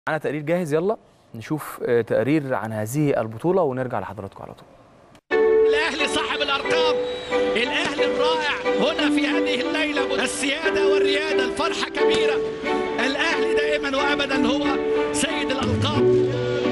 معانا تقرير جاهز يلا نشوف آه، تقرير عن هذه البطولة ونرجع لحضراتكم على طول الاهلي صاحب الارقام الاهلي الرائع هنا في هذه الليله السياده والرياده الفرحه كبيره الاهلي دائما وابدا هو سيد الالقاب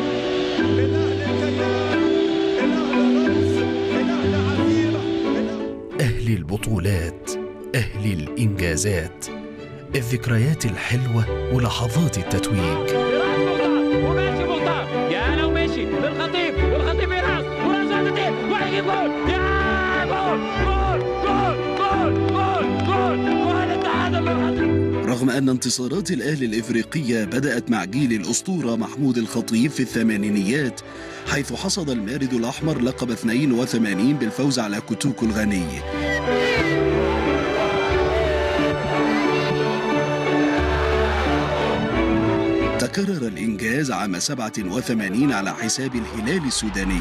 أهل البطولات أهل الإنجازات الذكريات الحلوة ولحظات التتويج راس مختار وماشي مختار يا لو مشي للخطيب والخطيب يراس وراس واحدتين وهيجيب جول يا جول جول جول جول جول جول جول التعادل للخطيب رغم أن انتصارات الأهلي الإفريقية بدأت مع جيل الأسطورة محمود الخطيب في الثمانينيات حيث حصد المارد الأحمر لقب 82 بالفوز على كوتوكو الغني تكرر الإنجاز عام 87 على حساب الهلال السوداني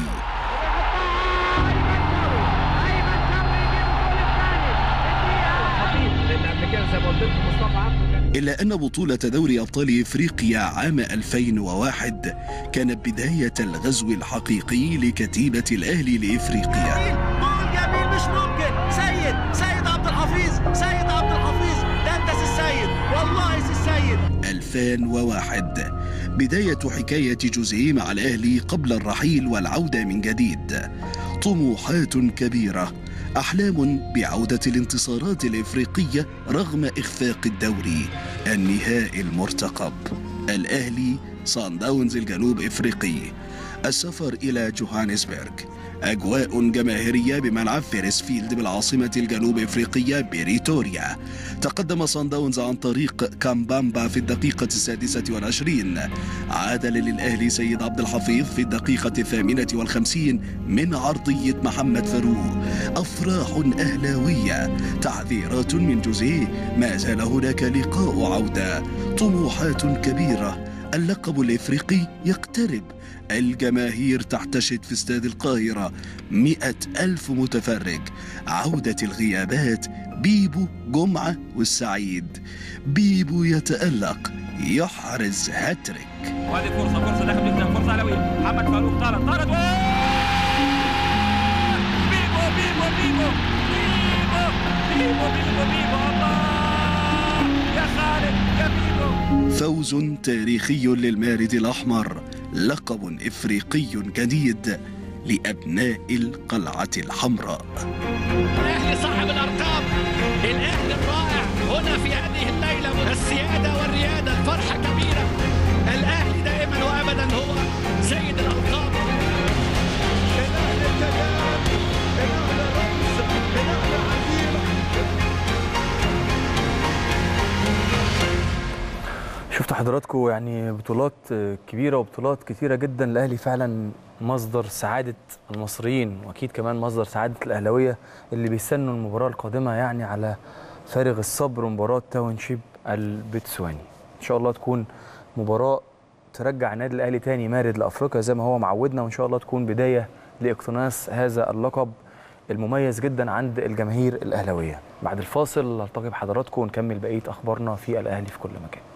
لان قبل كده زي ما قلت لكم مصطفى عبده كان إلا أن بطولة دوري أبطال إفريقيا عام 2001 كانت بداية الغزو الحقيقي لكتيبة الأهلي لإفريقيا جول جميل مش ممكن سيد سيد عبد الحفيظ سيد عبد الحفيظ ده انت السيد والله السيد 2001 بداية حكاية جوزيه مع الأهلي قبل الرحيل والعودة من جديد طموحات كبيرة أحلام بعودة الانتصارات الإفريقية رغم إخفاق الدوري النهائي المرتقب الأهلي صن داونز الجنوب إفريقي السفر إلى جوهانسبرغ أجواء جماهيرية بملعب فيرسفيلد بالعاصمة الجنوب إفريقية بريتوريا تقدم صن داونز عن طريق كامبامبا في الدقيقة السادسة والعشرين عادل للأهلي سيد عبد الحفيظ في الدقيقة الثامنة والخمسين من عرضية محمد فاروق أفراح أهلاوية تعذيرات من جوزيه ما زال هناك لقاء عودة طموحات كبيرة اللقب الإفريقي يقترب الجماهير تحتشد في استاد القاهرة مئة ألف متفرج عودة الغيابات بيبو جمعة والسعيد بيبو يتألق يحرز هاتريك وهذه فرصه فرصه داخل جدا فرصه علويه محمد فاروق طارت طارت و- بيبو بيبو بيبو بيبو بيبو بيبو بيبو الله يا خالد يا بيبو فوز تاريخي للمارد الأحمر لقب إفريقي جديد لأبناء القلعة الحمراء الاهلي صاحب الارقام الاهلي الرائع هنا في هذه الليله السياده والرياده الفرحه كبيره الاهلي دائما وابدا هو سيد الالقاب الاهلي الكيان الاهلي الرمز الاهلي العزيمه شفت حضراتكم يعني بطولات آه، كبيرة وبطولات كتيرة جدا الأهلي فعلا مصدر سعادة المصريين وأكيد كمان مصدر سعادة الأهلاوية اللي بيستنوا المباراة القادمة يعني على فارغ الصبر مباراة تاونشيب البتسواني إن شاء الله تكون مباراة ترجع النادي الأهلي تاني مارد لأفريقيا زي ما هو معودنا وإن شاء الله تكون بداية لاقتناص هذا اللقب المميز جدا عند الجماهير الأهلاوية بعد الفاصل نلتقي بحضراتكم ونكمل بقية أخبارنا في الأهلي في كل مكان